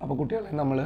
അപ്പോൾ കുട്ടികളെ നമ്മൾ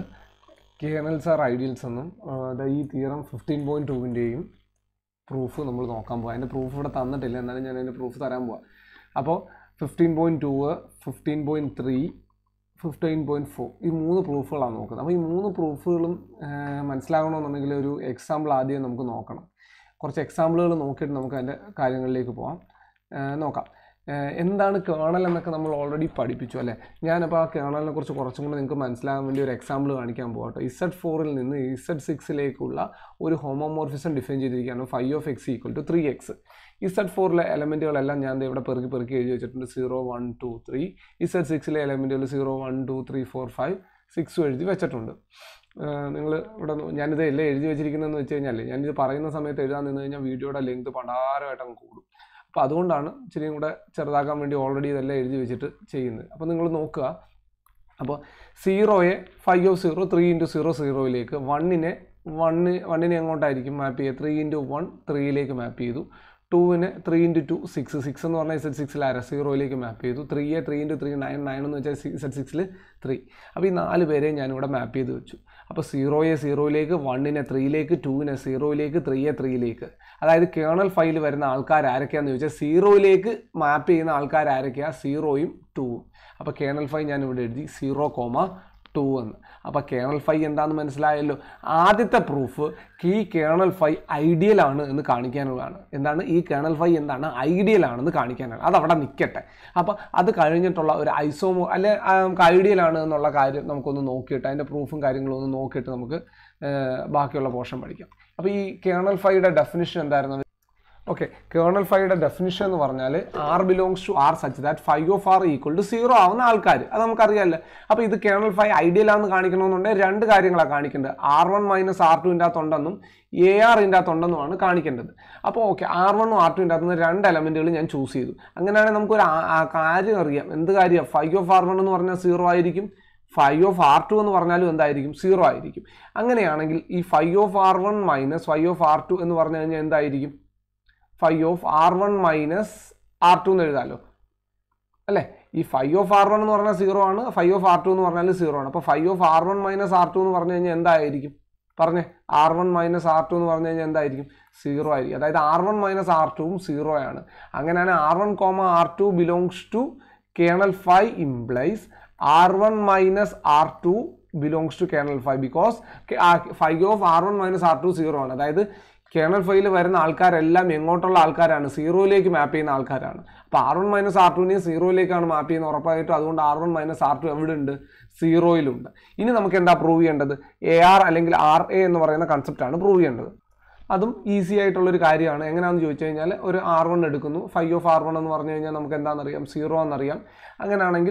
കേണൽസ് ആർ ഐഡിയൽസ് എന്നും ആ, ദാ ഈ തിയറം ഫിഫ്റ്റീൻ പോയിൻറ്റ് ടുവിൻ്റെയും പ്രൂഫ് നമ്മൾ നോക്കാൻ പോകാം അതിൻ്റെ പ്രൂഫ് ഇവിടെ തന്നിട്ടില്ല എന്നാലും ഞാൻ അതിൻ്റെ പ്രൂഫ് തരാൻ പോവാം അപ്പോൾ fifteen point two fifteen point three fifteen point four ഈ മൂന്ന് പ്രൂഫുകളാണ് നോക്കുന്നത് അപ്പോൾ ഈ മൂന്ന് പ്രൂഫുകളും മനസ്സിലാകണമെന്നുണ്ടെങ്കിൽ ഒരു എക്സാമ്പിൾ ആദ്യം നമുക്ക് നോക്കണം കുറച്ച് എക്സാമ്പിളുകൾ നോക്കിയിട്ട് നമുക്ക് അതിൻ്റെ കാര്യങ്ങളിലേക്ക് പോകാം ആ, നോക്കാം ആ, എന്താണ് കേണൽ എന്നൊക്കെ നമ്മൾ ഓൾറെഡി പഠിപ്പിച്ചു അല്ലേ ഞാനപ്പോൾ ആ കേണലിനെ കുറിച്ച് കുറച്ചും കൂടി നിങ്ങൾക്ക് മനസ്സിലാകാൻ വേണ്ടി ഒരു എക്സാമ്പിൾ കാണിക്കാൻ പോകട്ടെ ഇസഡ് ഫോറിൽ നിന്ന് ഇസഡ് സിക്സിലേക്കുള്ള ഒരു ഹോമോമോർഫിസം ഡിഫൈൻ ചെയ്തിരിക്കുകയാണ് five of X equal to three X Z ഫോറിലെ എലമെൻറ്റുകളെല്ലാം ഞാൻ ദേ ഇവിടെ പെറുക്കി പെറുക്കി എഴുതി വെച്ചിട്ടുണ്ട് zero one two three Z സിക്സിലെ എലമെൻറ്റുകൾ zero one two three four five സിക്സും എഴുതി വെച്ചിട്ടുണ്ട് നിങ്ങൾ ഇവിടെ നോ- ഞാനിത് എല്ലാം എഴുതി വെച്ചിരിക്കുന്നതെന്ന് വെച്ച് കഴിഞ്ഞാൽ ഞാനിത് പറയുന്ന സമയത്ത് എഴുതാൻ നിന്ന് കഴിഞ്ഞാൽ വീഡിയോയുടെ ലെങ്ത് പണ്ടാരമായിട്ട് അങ്ങ് കൂടും അപ്പോൾ അതുകൊണ്ടാണ് ഇച്ചിരിയും കൂടെ ചെറുതാക്കാൻ വേണ്ടി ഓൾറെഡി ഇതെല്ലാം എഴുതി വെച്ചിട്ട് ചെയ്യുന്നത് അപ്പോൾ നിങ്ങൾ നോക്കുക അപ്പോൾ സീറോയെ five of zero three into zero സീറോയിലേക്ക് വണ്ണിനെ വണ്ണ് വണ്ണിനെ എങ്ങോട്ടായിരിക്കും മാപ്പ് ചെയ്യുക ത്രീ ഇൻറ്റു വൺ ത്രീയിലേക്ക് മാപ്പ് ചെയ്തു ടൂവിന് three into two six six എന്ന് പറഞ്ഞാൽ ഇസഡ് സിക്സിൽ ആരാ സീറോയിലേക്ക് മാപ്പ് ചെയ്തു ത്രീയെ three into three nine nine എന്ന് വെച്ചാൽ ഇസഡ് സിക്സിൽ ത്രീ അപ്പോൾ ഈ നാല് പേരെയും ഞാനിവിടെ മാപ്പ് ചെയ്ത് വെച്ചു അപ്പോൾ സീറോയെ സീറോയിലേക്ക് വണ്ണിനെ ത്രീയിലേക്ക് ടൂവിനെ സീറോയിലേക്ക് ത്രീയെ ത്രീയിലേക്ക് അതായത് കേണൽ ഫൈൽ വരുന്ന ആൾക്കാർ ആരൊക്കെയാണെന്ന് ചോദിച്ചാൽ സീറോയിലേക്ക് മാപ്പ് ചെയ്യുന്ന ആൾക്കാർ ആരൊക്കെയാണ് സീറോയും ടൂവും അപ്പോൾ കേണൽ ഫൈവ് ഞാൻ ഇവിടെ എഴുതി സീറോ കോമ ടു എന്ന് അപ്പോൾ കേണൽ ഫൈവ് എന്താണെന്ന് മനസ്സിലായല്ലോ ആദ്യത്തെ പ്രൂഫ് ഈ കേണൽ ഫൈവ് ഐഡിയൽ ആണ് എന്ന് കാണിക്കാനുള്ളതാണ് എന്താണ് ഈ കേണൽ ഫൈവ് എന്താണ് ഐഡിയൽ ആണെന്ന് കാണിക്കാനാണ് അത് അവിടെ നിൽക്കട്ടെ അപ്പോൾ അത് കഴിഞ്ഞിട്ടുള്ള ഒരു ഐസോമോ അല്ലെ ആ, നമുക്ക് ഐഡിയൽ ആണ് എന്നുള്ള കാര്യം നമുക്കൊന്ന് നോക്കിയിട്ട് അതിൻ്റെ പ്രൂഫും കാര്യങ്ങളും ഒന്ന് നോക്കിയിട്ട് നമുക്ക് ആ, ബാക്കിയുള്ള പോർഷൻ പഠിക്കാം അപ്പോൾ ഈ കേണൽ ഫൈയുടെ ഡെഫിനിഷൻ എന്തായിരുന്നു ഓക്കെ കേർണൽ ഫൈയുടെ ഡെഫിനിഷൻ എന്ന് പറഞ്ഞാൽ R belongs to R such that five of R equal to zero ആവുന്ന ആൾക്കാർ അത് നമുക്കറിയാമല്ലോ അപ്പോൾ ഇത് കേർണൽ ഫൈവ് ഐഡിയൽ ആണെന്ന് കാണിക്കണമെന്നുണ്ടെങ്കിൽ രണ്ട് കാര്യങ്ങളാണ് കാണിക്കേണ്ടത് ആർ വൺ മൈനസ് ആർ ടുവിൻ്റെ അകത്തുണ്ടെന്നും എ ആർ ഇതിൻ്റെ അകത്തുണ്ടെന്നുമാണ് കാണിക്കേണ്ടത് അപ്പോൾ ഓക്കെ ആർ വണ്ണും ആർ ടുവിൻ്റെ അകത്തുനിന്ന് രണ്ട് എലമെൻറ്റുകൾ ഞാൻ ചൂസ് ചെയ്തു അങ്ങനെയാണെങ്കിൽ നമുക്കൊരു ആ- ആ കാര്യം അറിയാം എന്ത് കാര്യം ഫൈവ് ഓഫ് ആർ വൺ എന്ന് പറഞ്ഞാൽ സീറോ ആയിരിക്കും ഫൈവ് ഓഫ് ആർ ടു എന്ന് പറഞ്ഞാലും എന്തായിരിക്കും സീറോ ആയിരിക്കും അങ്ങനെയാണെങ്കിൽ ഈ five of R one minus five of R two എന്ന് പറഞ്ഞു കഴിഞ്ഞാൽ എന്തായിരിക്കും five of R one minus R two എന്ന് എഴുതാമല്ലോ അല്ലേ ഈ ഫൈവ് ഓഫ് ആർ വൺ എന്ന് പറഞ്ഞാൽ സീറോ ആണ് ഫൈവ് ഓഫ് ആർ ടു എന്ന് പറഞ്ഞാൽ സീറോ ആണ് അപ്പോൾ five of R one minus R two എന്ന് പറഞ്ഞു കഴിഞ്ഞാൽ എന്തായിരിക്കും പറഞ്ഞേ R one minus R two എന്ന് പറഞ്ഞു കഴിഞ്ഞാൽ എന്തായിരിക്കും സീറോ ആയിരിക്കും അതായത് ആർ വൺ മൈനസ് ആർ ടുവും സീറോ ആണ് അങ്ങനെയാണ് R one comma R two belongs to kernel five implies R one minus R two belongs to kernel five because five of R one minus R two zero ആണ് അതായത് colonel ഫൈവിൽ വരുന്ന ആൾക്കാരെല്ലാം എങ്ങോട്ടുള്ള ആൾക്കാരാണ് സീറോയിലേക്ക് മാപ്പ് ചെയ്യുന്ന ആൾക്കാരാണ് അപ്പോൾ ആർ വൺ മൈനസ് ആർ ടുവിനെയും സീറോയിലേക്കാണ് മാപ്പ് ചെയ്യുന്നത് ഉറപ്പായിട്ടും അതുകൊണ്ട് R one minus R two എവിടെ ഉണ്ട് സീറോയിലുണ്ട് ഇനി നമുക്ക് എന്താ പ്രൂവ് ചെയ്യേണ്ടത് എ ആർ അല്ലെങ്കിൽ ആർ എ എന്ന് പറയുന്ന കൺസെപ്റ്റാണ് പ്രൂവ് ചെയ്യേണ്ടത് അതും ഈസി ആയിട്ടുള്ളൊരു കാര്യമാണ് എങ്ങനെയാണെന്ന് ചോദിച്ചു കഴിഞ്ഞാൽ ഒരു ആർ വൺ എടുക്കുന്നു ഫൈവ് ഓഫ് ആർ വൺ എന്ന് പറഞ്ഞു കഴിഞ്ഞാൽ നമുക്ക് എന്താണെന്നറിയാം സീറോ എന്നറിയാം അങ്ങനെയാണെങ്കിൽ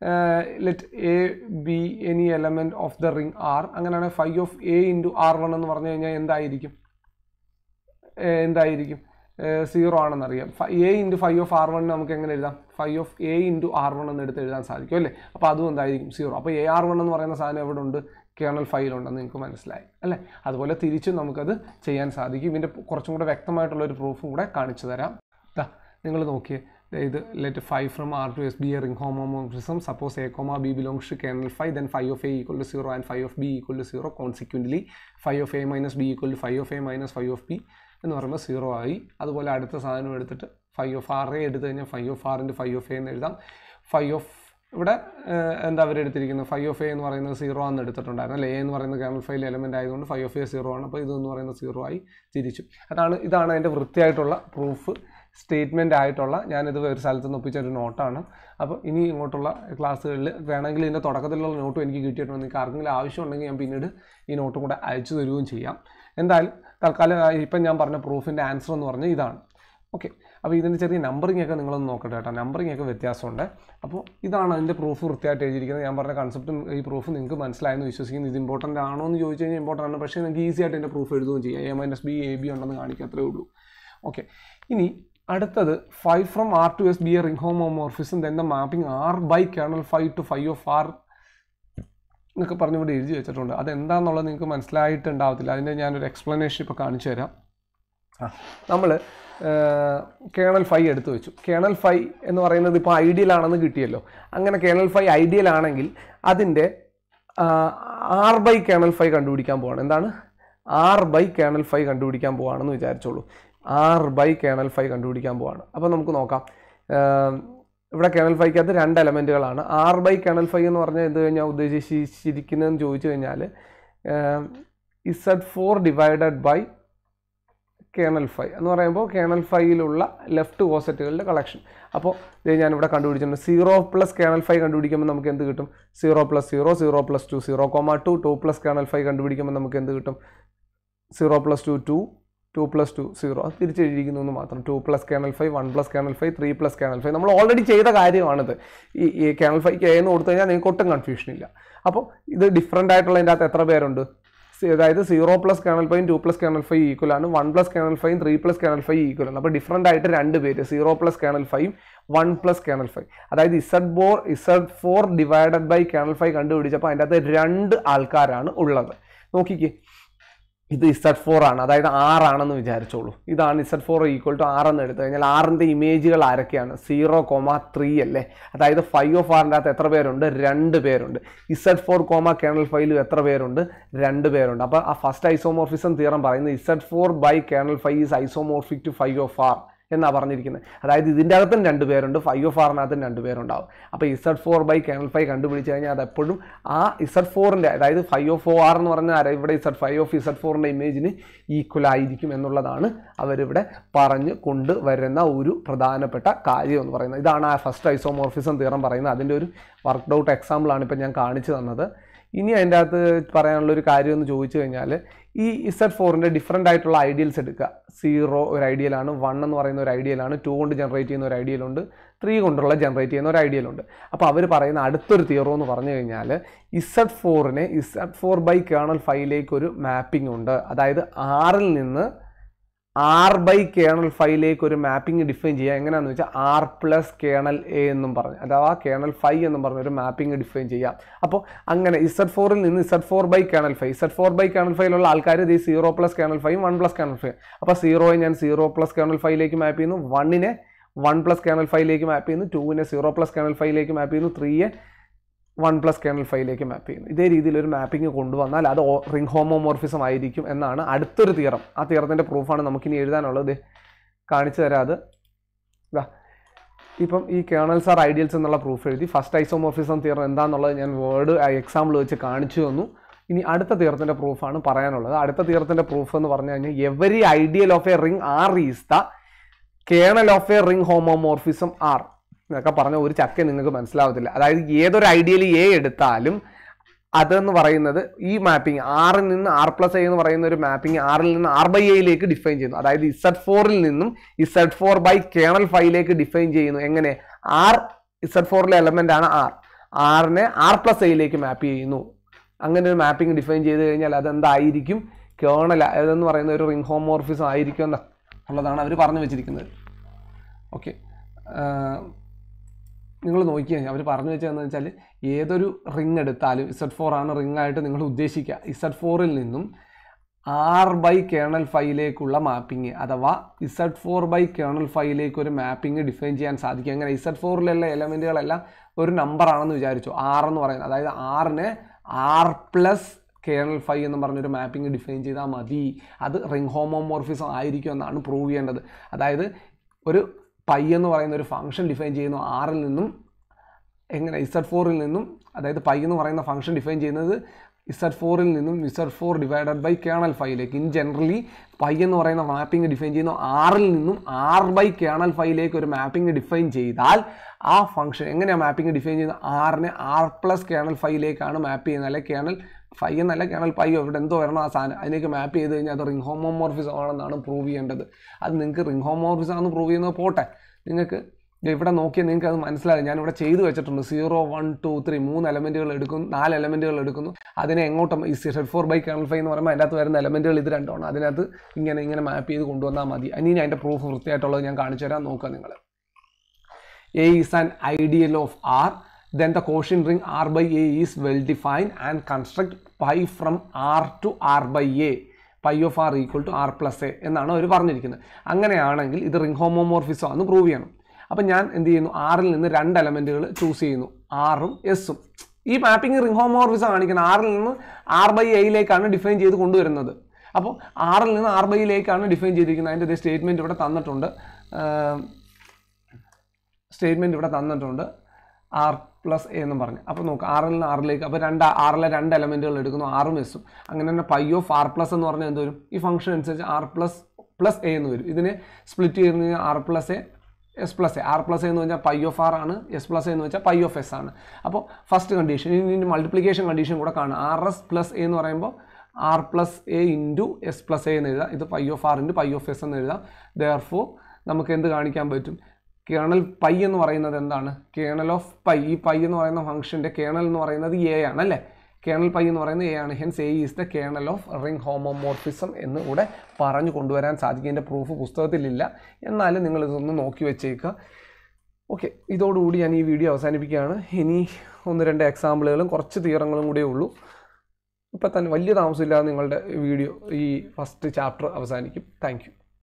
let A B any element of the ring R അങ്ങനെയാണെങ്കിൽ five of A into R one എന്ന് പറഞ്ഞു കഴിഞ്ഞാൽ എന്തായിരിക്കും ഏഹ് എന്തായിരിക്കും സീറോ ആണെന്നറിയാം A into five of R one നമുക്ക് എങ്ങനെ എഴുതാം five of A into R one എന്ന് എടുത്ത് എഴുതാൻ സാധിക്കും അല്ലേ അപ്പോൾ അതും എന്തായിരിക്കും സീറോ അപ്പോൾ എ ആർ വൺ എന്ന് പറയുന്ന സാധനം എവിടെ ഉണ്ട് കേണൽ ഫൈലുണ്ടെന്ന് നിങ്ങൾക്ക് മനസ്സിലായി അല്ലേ അതുപോലെ തിരിച്ചും നമുക്കത് ചെയ്യാൻ സാധിക്കും ഇതിൻ്റെ കുറച്ചും കൂടെ വ്യക്തമായിട്ടുള്ള ഒരു പ്രൂഫും കൂടെ കാണിച്ചു തരാം ദാ നിങ്ങൾ നോക്കിയേ ദേ ഇത് let five from R to S be a ring homomorphism suppose A comma B belongs to kernel five then five of A equal to zero and five of B equal to zero consequently five of A minus B equal to five of A minus five of B എന്ന് പറയുമ്പോൾ zero ആയി അതുപോലെ അടുത്ത സാധനം എടുത്തിട്ട് five of R A എടുത്തു കഴിഞ്ഞാൽ five of R into five of A എന്ന് എഴുതാം ഫൈവ് ഓഫ് ഇവിടെ ഏഹ്, എന്താ അവർ എടുത്തിരിക്കുന്നത് ഫൈവ് ഓഫ് എ എന്ന് പറയുന്നത് സീറോ ആണെന്ന് എടുത്തിട്ടുണ്ടായിരുന്നു അല്ലേ എ എന്ന് പറയുന്നത് കേണൽ ഫൈൽ എലമെൻ്റ് ആയതുകൊണ്ട് ഫൈവ് ഓഫ് എ സീറോ ആണ് അപ്പോൾ ഇതെന്ന് പറയുന്നത് സീറോ ആയി തിരിച്ചു അതാണ് ഇതാണ് അതിൻ്റെ വൃത്തിയായിട്ടുള്ള പ്രൂഫ് സ്റ്റേറ്റ്മെൻ്റ് ആയിട്ടുള്ള ഞാനിത് ഒരു സ്ഥലത്ത് നിന്ന് ഒപ്പിച്ച ഒരു നോട്ടാണ് അപ്പോൾ ഇനി ഇങ്ങോട്ടുള്ള ക്ലാസ്സുകളിൽ വേണമെങ്കിൽ ഇതിൻ്റെ തുടക്കത്തിലുള്ള നോട്ടും എനിക്ക് കിട്ടിയിട്ടുണ്ട് നിങ്ങൾക്ക് ആർക്കെങ്കിലും ആവശ്യമുണ്ടെങ്കിൽ ഞാൻ പിന്നീട് ഈ നോട്ടും കൂടെ അയച്ചു തരുകയും ചെയ്യാം എന്തായാലും തൽക്കാലം ആ, ഇപ്പം ഞാൻ പറഞ്ഞ പ്രൂഫിൻ്റെ ആൻസർ എന്ന് പറഞ്ഞാൽ ഇതാണ് ഓക്കെ അപ്പോൾ ഇതിൻ്റെ ചെറിയ നമ്പറിംഗ് ഒക്കെ നിങ്ങളൊന്ന് നോക്കട്ടെ കേട്ടോ നമ്പറിംഗ് ഒക്കെ വ്യത്യാസമുണ്ട് അപ്പോൾ ഇതാണ് അതിൻ്റെ പ്രൂഫ് വൃത്തിയായിട്ട് എഴുതിയിരിക്കുന്നത് ഞാൻ പറഞ്ഞ കൺസെപ്റ്റും ഈ പ്രൂഫ് നിങ്ങൾക്ക് മനസ്സിലായെന്ന് വിശ്വസിക്കുന്നു ഇത് ഇമ്പോർട്ടൻ്റ് ആണോ എന്ന് ചോദിച്ചു കഴിഞ്ഞാൽ ഇമ്പോർട്ടൻ്റ് ആണ് പക്ഷേ നിങ്ങൾക്ക് ഈസി ആയിട്ട് എൻ്റെ പ്രൂഫ് എഴുതുകയും ചെയ്യാം A minus B A B ഉണ്ടെന്ന് കാണിക്കുക അത്രേ ഉള്ളൂ ഓക്കെ ഇനി അടുത്തത് five from R to S be a ring homomorphism then the mapping R by kernel five to five of R എന്നൊക്കെ പറഞ്ഞ് ഇവിടെ എഴുതി വെച്ചിട്ടുണ്ട് അതെന്താണെന്നുള്ളത് നിങ്ങൾക്ക് മനസ്സിലായിട്ടുണ്ടാവത്തില്ല അതിൻ്റെ ഞാനൊരു എക്സ്പ്ലനേഷൻ ഇപ്പോൾ കാണിച്ചു തരാം ആ നമ്മൾ കേണൽ ഫൈ എടുത്തു വെച്ചു കേണൽ ഫൈ എന്ന് പറയുന്നത് ഇപ്പോൾ ഐഡിയൽ ആണെന്ന് കിട്ടിയല്ലോ അങ്ങനെ കേണൽ ഫൈ ഐഡിയൽ ആണെങ്കിൽ അതിൻ്റെ ആർ ബൈ കേണൽ ഫൈവ് കണ്ടുപിടിക്കാൻ പോവാണ് എന്താണ് ആർ ബൈ കേണൽ ഫൈവ് കണ്ടുപിടിക്കാൻ പോവാണെന്ന് വിചാരിച്ചോളൂ ആർ ബൈ കേണൽ ഫൈവ് കണ്ടുപിടിക്കാൻ പോവാണ് അപ്പോൾ നമുക്ക് നോക്കാം ആം, ഇവിടെ കേണൽ ഫൈക്കകത്ത് രണ്ട് എലമെൻറ്റുകളാണ് ആർ ബൈ കേണൽ ഫൈവ് എന്ന് പറഞ്ഞാൽ എന്ത് ഞാൻ ഉദ്ദേശിച്ചിരിക്കുന്നതെന്ന് ചോദിച്ചു കഴിഞ്ഞാൽ Z four divided by kernel five എന്ന് പറയുമ്പോൾ കേണൽ ഫൈവിലുള്ള ലെഫ്റ്റ് കോസറ്റുകളുടെ കളക്ഷൻ അപ്പോൾ ഇത് ഞാനിവിടെ കണ്ടുപിടിച്ചിട്ടുണ്ട് സീറോ പ്ലസ് കേണൽ ഫൈവ് കണ്ടുപിടിക്കുമ്പോൾ നമുക്ക് എന്ത് കിട്ടും zero plus zero zero plus two zero comma two two plus kernel five കണ്ടുപിടിക്കുമ്പോൾ നമുക്ക് എന്ത് കിട്ടും zero plus two two two plus two zero അത് തിരിച്ചെഴുതിയിരിക്കുന്നു എന്ന് മാത്രം to plus kernel five one plus kernel five three plus kernel five നമ്മൾ already ചെയ്ത കാര്യമാണിത് ഈ ഈ കേണൽ ഫൈവ് എന്ന് കൊടുത്തു കഴിഞ്ഞാൽ നിങ്ങൾക്ക് ഒട്ടും കൺഫ്യൂഷൻ ഇല്ല അപ്പോൾ ഇത് ഡിഫറെൻ്റ് ആയിട്ടുള്ളതിൻ്റെ അകത്ത് എത്ര പേരുണ്ട് സി- അതായത് zero plus kernel five two plus kernel five equal ആണ് one plus kernel five three plus kernel five equal ആണ് അപ്പോൾ ഡിഫറെൻ്റ് ആയിട്ട് രണ്ട് പേര് zero plus kernel five one plus kernel five അതായത് Z four Z four divided by kernel five കണ്ടുപിടിച്ചപ്പോൾ അതിൻ്റെ അകത്ത് രണ്ട് ആൾക്കാരാണ് ഉള്ളത് നോക്കിക്കേ ഇത് ഇസഡ് ഫോർ ആണ് അതായത് ആറാണെന്ന് വിചാരിച്ചോളൂ ഇതാണ് Z four equal to R എന്ന് എടുത്തു കഴിഞ്ഞാൽ ആറിൻ്റെ ഇമേജുകൾ ആരൊക്കെയാണ് സീറോ കോമ ത്രീ അല്ലേ അതായത് ഫൈവ് ഓഫ് ആറിൻ്റെ അകത്ത് എത്ര പേരുണ്ട് രണ്ട് പേരുണ്ട് ഇസഡ് ഫോർ കോമ കേണൽ ഫൈവിലും എത്ര പേരുണ്ട് രണ്ട് പേരുണ്ട് അപ്പോൾ ആ ഫസ്റ്റ് ഐസോമോർഫിസം തിയറം പറയുന്നത് Z four by kernel five is isomorphic to five of R എന്നാണ് പറഞ്ഞിരിക്കുന്നത് അതായത് ഇതിൻ്റെ അകത്തും രണ്ട് പേരുണ്ട് ഫൈവ് ഓഫ് ആറിനകത്തും രണ്ട് പേരുണ്ടാവും അപ്പോൾ Z four by kernel five കണ്ടുപിടിച്ച് കഴിഞ്ഞാൽ അത് എപ്പോഴും ആ ഇസഡ് ഫോറിൻ്റെ അതായത് ഫൈവ് ഓഫ് ഒ ആർ എന്ന് പറഞ്ഞാൽ ആരാ ഇവിടെ ഇസഡ് ഫൈവ് ഓഫ് ഇസഡ് ഫോറിൻ്റെ ഇമേജിന് ഈക്വൽ ആയിരിക്കും എന്നുള്ളതാണ് അവരിവിടെ പറഞ്ഞ് കൊണ്ടുവരുന്ന ഒരു പ്രധാനപ്പെട്ട കാര്യം എന്ന് പറയുന്നത് ഇതാണ് ആ ഫസ്റ്റ് ഐസോമോർഫിസം തീറം പറയുന്നത് അതിൻ്റെ ഒരു വർക്ക്ഡ് ഔട്ട് എക്സാമ്പിളാണ് ഇപ്പം ഞാൻ കാണിച്ചു തന്നത് ഇനി അതിൻ്റെ അകത്ത് പറയാനുള്ള ഒരു കാര്യം എന്ന് ചോദിച്ചു കഴിഞ്ഞാൽ ഈ ഇസഡ് ഫോറിൻ്റെ ഡിഫറെൻ്റ് ആയിട്ടുള്ള ഐഡിയൽസ് എടുക്കുക സീറോ ഒരു ഐഡിയലാണ് വൺ എന്ന് പറയുന്ന ഒരു ഐഡിയലാണ് ടു കൊണ്ട് ജനറേറ്റ് ചെയ്യുന്ന ഒരു ഐഡിയലുണ്ട് ത്രീ കൊണ്ടുള്ള ജനറേറ്റ് ചെയ്യുന്ന ഒരു ഐഡിയലുണ്ട് അപ്പോൾ അവർ പറയുന്ന അടുത്തൊരു തിയറോ എന്ന് പറഞ്ഞു കഴിഞ്ഞാൽ ഇസഡ് ഫോറിന് ഇസഡ് ഫോർ ബൈ കേണൽ ഫൈവിലേക്ക് ഒരു മാപ്പിംഗ് ഉണ്ട് അതായത് ആറിൽ നിന്ന് ആർ ബൈ കേണൽ ഫൈവിലേക്ക് ഒരു മാപ്പിംഗ് ഡിഫൈൻ ചെയ്യുക എങ്ങനെയാണെന്ന് വെച്ചാൽ ആർ പ്ലസ് കേണൽ എ എന്നും പറഞ്ഞ് അഥവാ കേണൽ ഫൈവ് എന്നും പറഞ്ഞ ഒരു മാപ്പിംഗ് ഡിഫൈൻ ചെയ്യാം അപ്പോൾ അങ്ങനെ ഇസഡ് ഫോറിൽ നിന്ന് Z four by kernel five Z four by kernel ഫൈവിലുള്ള ആൾക്കാർ ഇത് zero plus kernel five one plus kernel five അപ്പോൾ സീറോയെ ഞാൻ സീറോ പ്ലസ് കേണൽ ഫൈവിലേക്ക് മാപ്പ് ചെയ്യുന്നു വണ്ണിനെ വൺ പ്ലസ് കേണൽ ഫൈവിലേക്ക് മാപ്പ് ചെയ്യുന്നു ടൂവിനെ സീറോ പ്ലസ് കേണൽ ഫൈവിലേക്ക് മാപ്പ് ചെയ്യുന്നു ത്രീയെ വൺ പ്ലസ് കേണൽ ഫൈവിലേക്ക് മാപ്പ് ചെയ്യുന്നു ഇതേ രീതിയിൽ ഒരു മാപ്പിംഗ് കൊണ്ടുവന്നാൽ അത് റിംഗ് ഹോമോമോർഫിസം ആയിരിക്കും എന്നാണ് അടുത്തൊരു തിയറം ആ തിയറത്തിൻ്റെ പ്രൂഫാണ് നമുക്കിനി എഴുതാനുള്ളത് ദേ കാണിച്ചു തരാം അത് ഇതാ ഇപ്പം ഈ കേണൽസ് ആർ ഐഡിയൽസ് എന്നുള്ള പ്രൂഫ് എഴുതി ഫസ്റ്റ് ഐസോമോർഫിസം തിയറം എന്താണെന്നുള്ളത് ഞാൻ വേർഡ് എക്സാമ്പിൾ വെച്ച് കാണിച്ചു തന്നു ഇനി അടുത്ത തീർത്തിൻ്റെ പ്രൂഫാണ് പറയാനുള്ളത് അടുത്ത തീർത്തിൻ്റെ പ്രൂഫ് എന്ന് പറഞ്ഞു കഴിഞ്ഞാൽ every ideal of a ring R is the kernel of a ring homomorphism R എന്നൊക്കെ പറഞ്ഞ ഒരു ചക്ക നിങ്ങൾക്ക് മനസ്സിലാവത്തില്ല അതായത് ഏതൊരു ഐഡിയൽ എ എടുത്താലും അതെന്ന് പറയുന്നത് ഈ മാപ്പിംഗ് ആറിൽ നിന്ന് ആർ പ്ലസ് എ എന്ന് പറയുന്ന ഒരു മാപ്പിംഗ് ആറിൽ നിന്ന് ആർ ബൈ എയിലേക്ക് ഡിഫൈൻ ചെയ്യുന്നു അതായത് ഇസഡ് ഫോറിൽ നിന്നും ഇസഡ് ഫോർ ബൈ കേണൽ ഫൈവിലേക്ക് ഡിഫൈൻ ചെയ്യുന്നു എങ്ങനെ ആർ ഇസഡ് ഫോറിലെ എലമെന്റ് ആണ് ആർ ആറിനെ ആർ പ്ലസ് എയിലേക്ക് മാപ്പ് ചെയ്യുന്നു അങ്ങനെ ഒരു മാപ്പിംഗ് ഡിഫൈൻ ചെയ്ത് കഴിഞ്ഞാൽ അതെന്തായിരിക്കും കേണൽ അതെന്ന് പറയുന്ന ഒരു റിംഗ് ഹോമോർഫിസം ആയിരിക്കും എന്ന് ഉള്ളതാണ് അവർ പറഞ്ഞു വെച്ചിരിക്കുന്നത് ഓക്കെ നിങ്ങൾ നോക്കിയാൽ അവർ പറഞ്ഞു വെച്ചതെന്ന് വെച്ചാൽ ഏതൊരു റിംഗ് എടുത്താലും ഇസഡ് ഫോർ ആണ് റിംഗ് ആയിട്ട് നിങ്ങൾ ഉദ്ദേശിക്കുക ഇസഡ് ഫോറിൽ നിന്നും ആർ ബൈ കേണൽ ഫൈവിലേക്കുള്ള മാപ്പിംഗ് അഥവാ ഇസഡ് ഫോർ ബൈ കേണൽ ഫൈവിലേക്ക് ഒരു മാപ്പിംഗ് ഡിഫൈൻ ചെയ്യാൻ സാധിക്കും അങ്ങനെ ഇസഡ് ഫോറിലുള്ള എലമെൻറ്റുകളെല്ലാം ഒരു നമ്പർ ആണെന്ന് വിചാരിച്ചു ആർ എന്ന് പറയുന്നത് അതായത് ആറിന് ആർ പ്ലസ് കേണൽ ഫൈവ് എന്ന് പറഞ്ഞൊരു മാപ്പിംഗ് ഡിഫൈൻ ചെയ്താൽ മതി അത് റിംഗ് ഹോമോമോർഫിസം ആയിരിക്കും എന്നാണ് പ്രൂവ് ചെയ്യേണ്ടത് അതായത് ഒരു പൈ എന്ന് പറയുന്ന ഒരു ഫംഗ്ഷൻ ഡിഫൈൻ ചെയ്യുന്നു ആറിൽ നിന്നും എങ്ങനെ ഇസഡ് ഫോറിൽ നിന്നും അതായത് പൈ എന്ന് പറയുന്ന ഫംഗ്ഷൻ ഡിഫൈൻ ചെയ്യുന്നത് ഇസഡ് ഫോറിൽ നിന്നും Z four divided by kernel ഫൈവിലേക്ക് ഇൻ ജനറലി പൈ എന്ന് പറയുന്ന മാപ്പിംഗ് ഡിഫൈൻ ചെയ്യുന്നു ആറിൽ നിന്നും ആർ ബൈ കേണൽ ഫൈവിലേക്ക് ഒരു മാപ്പിംഗ് ഡിഫൈൻ ചെയ്താൽ ആ ഫംഗ്ഷൻ എങ്ങനെയാണ് മാപ്പിംഗ് ഡിഫൈൻ ചെയ്യുന്നത് ആറിനെ ആർ പ്ലസ് കേണൽ ഫൈവിലേക്കാണ് മാപ്പ് ചെയ്യുന്നത് അല്ലെ കേണൽ ഫൈവ് എന്നല്ല കേണൽ പൈയോ ഇവിടെ എന്തോ വരണം ആ സാധനം അതിലേക്ക് മാപ്പ് ചെയ്ത് കഴിഞ്ഞാൽ അത് റിംഗ് ഹോമോമോർഫിസം ആണെന്നാണ് പ്രൂവ് ചെയ്യേണ്ടത് അത് നിങ്ങൾക്ക് റിംഗ് ഹോമോമോർഫിസം ആണെന്ന് പ്രൂവ് ചെയ്യുന്നത് പോട്ടെ നിങ്ങൾക്ക് ഇവിടെ നോക്കിയാൽ നിങ്ങൾക്ക് അത് മനസ്സിലാകും ഞാൻ ഇവിടെ ചെയ്തു വെച്ചിട്ടുണ്ട് സീറോ വൺ ടു ത്രീ മൂന്ന് എലമെൻറ്റുകൾ എടുക്കുന്നു നാല് എലമെൻറ്റുകൾ എടുക്കുന്നു അതിനെ എങ്ങോട്ടും ഈ Z four by kernel five എന്ന് പറയുമ്പോൾ അതിൻ്റെ അകത്ത് വരുന്ന എലമെൻറ്റുകൾ ഇത് രണ്ടാണ് അതിനകത്ത് ഇങ്ങനെ ഇങ്ങനെ മാപ്പ് ചെയ്ത് കൊണ്ടുവന്നാൽ മതി ഇനി അതിൻ്റെ പ്രൂഫ് വൃത്തിയായിട്ടുള്ളത് ഞാൻ കാണിച്ചു തരാം നോക്കുക നിങ്ങൾ A is an ideal of R then the quotient ring R by A is well defined and construct pi from R to R by A pi of R equal to R plus A എന്നാണ് അവർ പറഞ്ഞിരിക്കുന്നത് അങ്ങനെയാണെങ്കിൽ ഇത് ring homomorphism ആണെന്ന് prove ചെയ്യണം അപ്പം ഞാൻ എന്ത് ചെയ്യുന്നു ആറിൽ നിന്ന് രണ്ട് എലമെൻറ്റുകൾ ചൂസ് ചെയ്യുന്നു ആറും എസും ഈ മാപ്പിംഗ് റിംഗ് ഹോമോർഫിസം കാണിക്കുന്നത് ആറിൽ നിന്ന് ആർ ബൈ എയിലേക്കാണ് ഡിഫൈൻ ചെയ്ത് കൊണ്ടുവരുന്നത് അപ്പോൾ ആറിൽ നിന്ന് ആർ ബൈ യിലേക്കാണ് ഡിഫൈൻ ചെയ്തിരിക്കുന്നത് അതിൻ്റെ സ്റ്റേറ്റ്മെൻറ്റ് ഇവിടെ തന്നിട്ടുണ്ട് സ്റ്റേറ്റ്മെൻറ്റ് ഇവിടെ തന്നിട്ടുണ്ട് ആർ പ്ലസ് എ എന്നും പറഞ്ഞു അപ്പോൾ നോക്ക് ആറിൽ നിന്ന് ആറിലേക്ക് അപ്പോൾ രണ്ട് ആറിലെ രണ്ട് എലമെൻറ്റുകൾ എടുക്കുന്നു ആറും എസും അങ്ങനെ തന്നെ പൈ ഓഫ് ആർ പ്ലസ് എന്ന് പറഞ്ഞാൽ എന്ത് വരും ഈ ഫംഗ്ഷൻ അനുസരിച്ച് ആർ പ്ലസ് പ്ലസ് എ എന്ന് വരും ഇതിനെ സ്പ്ലിറ്റ് ചെയ്ത് കഴിഞ്ഞാൽ R plus A S plus A R plus എന്ന് വെച്ചാൽ പൈ ഓഫ് ആർ ആണ് എസ് പ്ലസ് എന്ന് വെച്ചാൽ പൈ ഓഫ് എസ് ആണ് അപ്പോൾ ഫസ്റ്റ് കണ്ടീഷൻ ഇനി മൾട്ടിപ്ലിക്കേഷൻ കണ്ടീഷൻ കൂടെ കാണും ആർ എസ് പ്ലസ് എ എന്ന് പറയുമ്പോൾ R plus A into S plus A എന്ന് എഴുതാം ഇത് pi of R into pi of S എന്ന് എഴുതാം ദർഫോ നമുക്ക് എന്ത് കാണിക്കാൻ പറ്റും കേണൽ പൈ എന്ന് പറയുന്നത് എന്താണ് കേണൽ ഓഫ് പൈ ഈ പൈ എന്ന് പറയുന്ന ഫംഗ്ഷൻ്റെ കേണൽ എന്ന് പറയുന്നത് എ ആണ് അല്ലേ കേണൽ പൈ എന്ന് പറയുന്നത് എ ആണ് hence A is the kernel of ring homomorphism എന്ന് കൂടെ പറഞ്ഞു കൊണ്ടുവരാൻ സാധിക്കും ഇതിൻ്റെ പ്രൂഫ് പുസ്തകത്തിലില്ല എന്നാലും നിങ്ങൾ ഇതൊന്ന് നോക്കി വെച്ചേക്കുക ഓക്കെ ഇതോടുകൂടി ഞാൻ ഈ വീഡിയോ അവസാനിപ്പിക്കുകയാണ് ഇനി ഒന്ന് രണ്ട് എക്സാമ്പിളുകളും കുറച്ച് തീറങ്ങളും കൂടിയേ ഉള്ളൂ ഇപ്പം തന്നെ വലിയ താമസമില്ലാതെ നിങ്ങളുടെ വീഡിയോ ഈ ഫസ്റ്റ് ചാപ്റ്റർ അവസാനിക്കും താങ്ക്